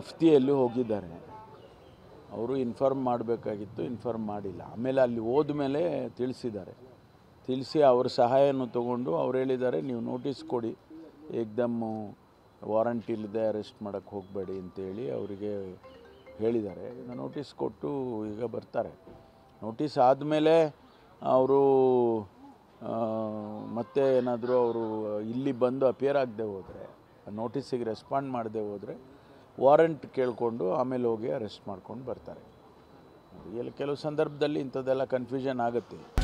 ಮಫ್ತಿಯಲ್ಲಿ ಹೋಗಿದ್ದಾರೆ ಅವರು ಇನ್ಫಾರ್ಮ್ ಮಾಡಬೇಕಾಗಿತ್ತು ಇನ್ಫಾರ್ಮ್ ಮಾಡಿಲ್ಲ ಆಮೇಲೆ ಅಲ್ಲಿ ಹೋದ್ಮೇಲೆ ತಿಳಿಸಿದ್ದಾರೆ ತಿಳಿಸಿ ಅವ್ರ ಸಹಾಯನೂ ತಗೊಂಡು ಅವ್ರು ಹೇಳಿದ್ದಾರೆ ನೀವು ನೋಟಿಸ್ ಕೊಡಿ ಏಕ್ದಮ್ಮು ವಾರಂಟ್ ಇಲ್ಲದೆ ಅರೆಸ್ಟ್ ಮಾಡೋಕ್ಕೆ ಹೋಗಬೇಡಿ ಅಂತೇಳಿ ಅವರಿಗೆ ಹೇಳಿದ್ದಾರೆ ನೋಟಿಸ್ ಕೊಟ್ಟು ಈಗ ಬರ್ತಾರೆ ನೋಟಿಸ್ ಆದಮೇಲೆ ಅವರು ಮತ್ತೆ ಏನಾದರೂ ಅವರು ಇಲ್ಲಿ ಬಂದು ಅಪಿಯರ್ ಆಗದೆ ಹೋದರೆ ನೋಟಿಸಿಗೆ ರೆಸ್ಪಾಂಡ್ ಮಾಡದೆ ಹೋದರೆ ವಾರಂಟ್ ಕೇಳಿಕೊಂಡು ಆಮೇಲೆ ಹೋಗಿ ಅರೆಸ್ಟ್ ಮಾಡ್ಕೊಂಡು ಬರ್ತಾರೆ ಎಲ್ಲಿ ಕೆಲವು ಸಂದರ್ಭದಲ್ಲಿ ಇಂಥದ್ದೆಲ್ಲ ಕನ್ಫ್ಯೂಷನ್ ಆಗುತ್ತೆ